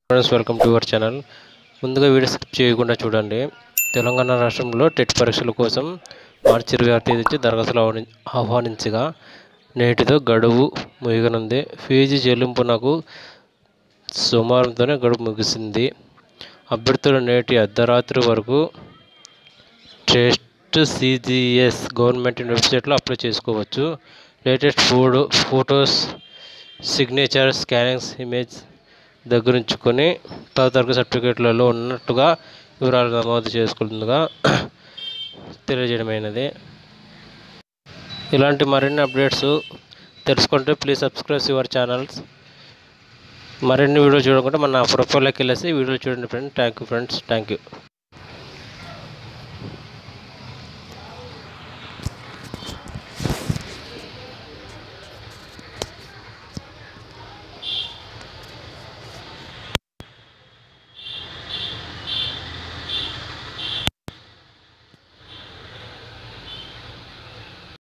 friends welcome to our channel ముందుగా video skip చేయకుండా చూడండి తెలంగాణ రాష్ట్రంలో టెట్ పరీక్షల కోసం మార్చి ఇరవై ఆరు తేదీ నుంచి దరఖాస్తులు ఆహ్వాని ఆహ్వానించగా నేటితో గడువు ముగియనుంది ఫీజు చెల్లింపునకు సోమవారంతోనే గడువు ముగిసింది అభ్యర్థులు నేటి అర్ధరాత్రి వరకు టెస్ట్ సిజిఎస్ గవర్నమెంట్ వెబ్సైట్లో అప్లై చేసుకోవచ్చు latest photo photos signature scannings image దగ్గరుంచుకొని తదితర సర్టిఫికేట్లలో ఉన్నట్టుగా వివరాలు నమోదు చేసుకుంటుందిగా తెలియజేయడమైనది ఇలాంటి మరిన్ని అప్డేట్స్ తెలుసుకుంటే ప్లీజ్ సబ్స్క్రైబ్ యువర్ ఛానల్స్ మరిన్ని వీడియో చూడకుంటే మన ప్రొఫైల్లోకి వెళ్ళేసి వీడియోలు చూడండి friend thank you friends thank you